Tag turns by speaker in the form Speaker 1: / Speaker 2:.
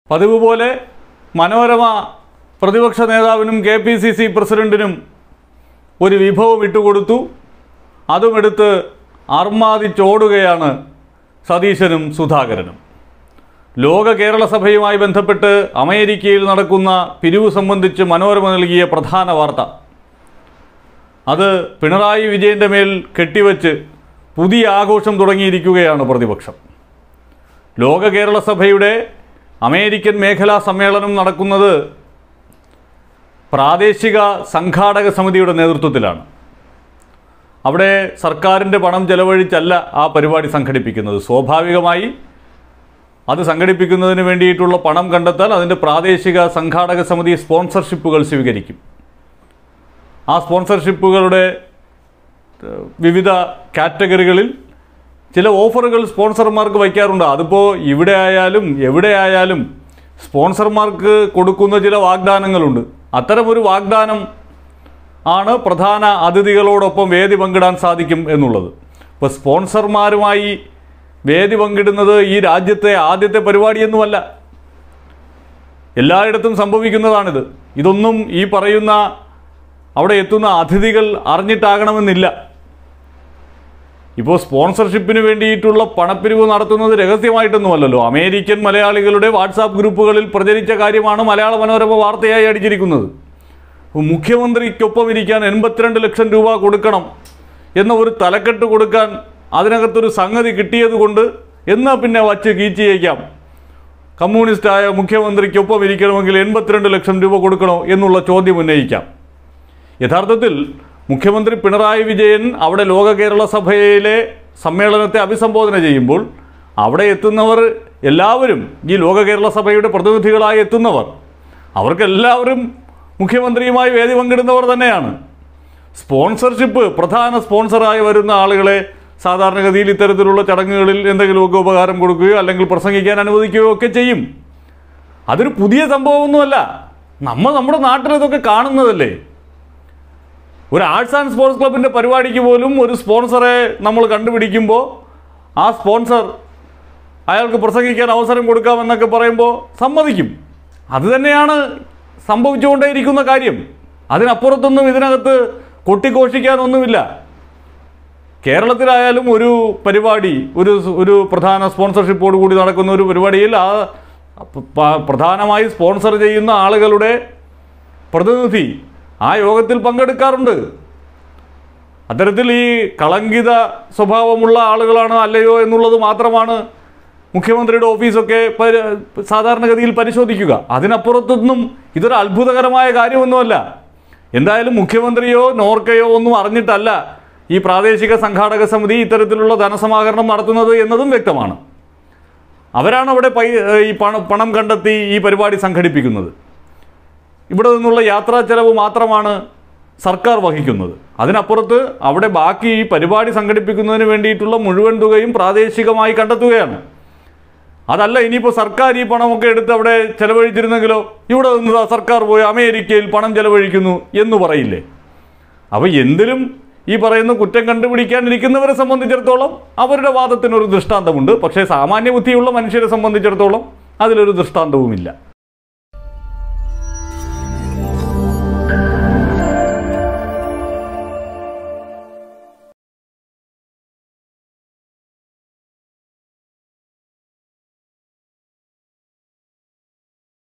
Speaker 1: പതിവ് പോലെ മനോരമ പ്രതിപക്ഷ നേതാവിനും കെ പി സി സി പ്രസിഡന്റിനും ഒരു വിഭവം ഇട്ടുകൊടുത്തു അതുമെടുത്ത് അർമാദിച്ചോടുകയാണ് സതീശനും സുധാകരനും ലോക കേരള സഭയുമായി ബന്ധപ്പെട്ട് അമേരിക്കയിൽ നടക്കുന്ന പിരിവ് സംബന്ധിച്ച് മനോരമ നൽകിയ പ്രധാന വാർത്ത അത് പിണറായി വിജയൻ്റെ മേൽ കെട്ടിവെച്ച് പുതിയ ആഘോഷം തുടങ്ങിയിരിക്കുകയാണ് പ്രതിപക്ഷം ലോക കേരള സഭയുടെ അമേരിക്കൻ മേഖലാ സമ്മേളനം നടക്കുന്നത് പ്രാദേശിക സംഘാടക സമിതിയുടെ നേതൃത്വത്തിലാണ് അവിടെ സർക്കാരിൻ്റെ പണം ചെലവഴിച്ചല്ല ആ പരിപാടി സംഘടിപ്പിക്കുന്നത് സ്വാഭാവികമായി അത് സംഘടിപ്പിക്കുന്നതിന് വേണ്ടിയിട്ടുള്ള പണം കണ്ടെത്താൻ അതിൻ്റെ പ്രാദേശിക സംഘാടക സമിതി സ്പോൺസർഷിപ്പുകൾ സ്വീകരിക്കും ആ സ്പോൺസർഷിപ്പുകളുടെ ഏഹ്, വിവിധ കാറ്റഗറികളിൽ ചില ഓഫറുകൾ സ്പോൺസർമാർക്ക് വയ്ക്കാറുണ്ട് അതിപ്പോൾ ഇവിടെ ആയാലും എവിടെ ആയാലും സ്പോൺസർമാർക്ക് കൊടുക്കുന്ന ചില വാഗ്ദാനങ്ങളുണ്ട് അത്തരമൊരു വാഗ്ദാനം ആണ് പ്രധാന അതിഥികളോടൊപ്പം വേദി പങ്കിടാൻ സാധിക്കും എന്നുള്ളത് ഇപ്പോൾ സ്പോൺസർമാരുമായി വേദി പങ്കിടുന്നത് ഈ രാജ്യത്തെ ആദ്യത്തെ പരിപാടിയൊന്നുമല്ല എല്ലായിടത്തും സംഭവിക്കുന്നതാണിത് ഇതൊന്നും ഈ പറയുന്ന അവിടെ എത്തുന്ന അതിഥികൾ അറിഞ്ഞിട്ടാകണമെന്നില്ല ഇപ്പോൾ സ്പോൺസർഷിപ്പിന് വേണ്ടിയിട്ടുള്ള പണപ്പിരിവ് നടത്തുന്നത് രഹസ്യമായിട്ടൊന്നുമല്ലല്ലോ അമേരിക്കൻ മലയാളികളുടെ വാട്സാപ്പ് ഗ്രൂപ്പുകളിൽ പ്രചരിച്ച കാര്യമാണ് മലയാള മനോരമ വാർത്തയായി അടിച്ചിരിക്കുന്നത് അപ്പോൾ മുഖ്യമന്ത്രിക്കൊപ്പം ഇരിക്കാൻ എൺപത്തിരണ്ട് ലക്ഷം രൂപ കൊടുക്കണം എന്ന ഒരു തലക്കെട്ട് കൊടുക്കാൻ അതിനകത്തൊരു സംഗതി കിട്ടിയത് കൊണ്ട് എന്നാൽ പിന്നെ വച്ച് കീച്ചിയേക്കാം കമ്മ്യൂണിസ്റ്റായ മുഖ്യമന്ത്രിക്കൊപ്പം ഇരിക്കണമെങ്കിൽ എൺപത്തിരണ്ട് ലക്ഷം രൂപ കൊടുക്കണോ എന്നുള്ള ചോദ്യം ഉന്നയിക്കാം യഥാർത്ഥത്തിൽ മുഖ്യമന്ത്രി പിണറായി വിജയൻ അവിടെ ലോക കേരള സഭയിലെ സമ്മേളനത്തെ അഭിസംബോധന ചെയ്യുമ്പോൾ അവിടെ എത്തുന്നവർ എല്ലാവരും ഈ ലോക കേരള സഭയുടെ പ്രതിനിധികളായി എത്തുന്നവർ അവർക്കെല്ലാവരും മുഖ്യമന്ത്രിയുമായി വേദി പങ്കിടുന്നവർ തന്നെയാണ് സ്പോൺസർഷിപ്പ് പ്രധാന സ്പോൺസറായി വരുന്ന ആളുകളെ സാധാരണഗതിയിൽ ഇത്തരത്തിലുള്ള ചടങ്ങുകളിൽ എന്തെങ്കിലുമൊക്കെ ഉപകാരം കൊടുക്കുകയോ അല്ലെങ്കിൽ പ്രസംഗിക്കാൻ അനുവദിക്കുകയോ ഒക്കെ ചെയ്യും അതൊരു പുതിയ സംഭവമൊന്നുമല്ല നമ്മൾ നമ്മുടെ നാട്ടിൽ ഇതൊക്കെ കാണുന്നതല്ലേ ഒരു ആർട്സ് ആൻഡ് സ്പോർട്സ് ക്ലബിൻ്റെ പരിപാടിക്ക് പോലും ഒരു സ്പോൺസറെ നമ്മൾ കണ്ടുപിടിക്കുമ്പോൾ ആ സ്പോൺസർ അയാൾക്ക് പ്രസംഗിക്കാൻ അവസരം കൊടുക്കാമെന്നൊക്കെ പറയുമ്പോൾ സമ്മതിക്കും അത് തന്നെയാണ് സംഭവിച്ചുകൊണ്ടേയിരിക്കുന്ന കാര്യം അതിനപ്പുറത്തൊന്നും ഇതിനകത്ത് കൊട്ടിഘോഷിക്കാനൊന്നുമില്ല കേരളത്തിലായാലും ഒരു പരിപാടി ഒരു ഒരു പ്രധാന സ്പോൺസർഷിപ്പോട് കൂടി നടക്കുന്ന ഒരു പരിപാടിയിൽ ആ പ- പ്രധാനമായി സ്പോൺസർ ചെയ്യുന്ന ആളുകളുടെ പ്രതിനിധി ആ യോഗത്തിൽ പങ്കെടുക്കാറുണ്ട് അത്തരത്തിൽ ഈ കളങ്കിത സ്വഭാവമുള്ള ആളുകളാണ് അല്ലയോ എന്നുള്ളത് മാത്രമാണ് മുഖ്യമന്ത്രിയുടെ ഓഫീസൊക്കെ പരി- സാധാരണഗതിയിൽ പരിശോധിക്കുക അതിനപ്പുറത്തൊന്നും ഇതൊരു അത്ഭുതകരമായ കാര്യമൊന്നുമല്ല എന്തായാലും മുഖ്യമന്ത്രിയോ നോർക്കയോ ഒന്നും അറിഞ്ഞിട്ടല്ല ഈ പ്രാദേശിക സംഘാടക സമിതി ഇത്തരത്തിലുള്ള ധനസമാഹരണം നടത്തുന്നത് എന്നതും വ്യക്തമാണ് അവരാണ് അവിടെ പൈ ഈ പണം പണം കണ്ടെത്തി ഈ പരിപാടി സംഘടിപ്പിക്കുന്നത് ഇവിടെ നിന്നുള്ള യാത്രാ ചെലവ് മാത്രമാണ് സർക്കാർ വഹിക്കുന്നത് അതിനപ്പുറത്ത് അവിടെ ബാക്കി ഈ പരിപാടി സംഘടിപ്പിക്കുന്നതിന് വേണ്ടിയിട്ടുള്ള മുഴുവൻ തുകയും പ്രാദേശികമായി കണ്ടെത്തുകയാണ് അതല്ല ഇനിയിപ്പോൾ സർക്കാർ ഈ പണമൊക്കെ എടുത്ത് അവിടെ ചെലവഴിച്ചിരുന്നെങ്കിലോ ഇവിടെ നിന്ന് ദാ സർക്കാർ പോയി അമേരിക്കയിൽ പണം ചെലവഴിക്കുന്നു എന്ന് പറയില്ലേ അപ്പോൾ എന്തിലും ഈ പറയുന്ന കുറ്റം കണ്ടുപിടിക്കാനിരിക്കുന്നവരെ സംബന്ധിച്ചിടത്തോളം അവരുടെ വാദത്തിനൊരു ദൃഷ്ടാന്തമുണ്ട് പക്ഷേ സാമാന്യ ബുദ്ധിയുള്ള മനുഷ്യരെ സംബന്ധിച്ചിടത്തോളം അതിലൊരു ദൃഷ്ടാന്തവുമില്ല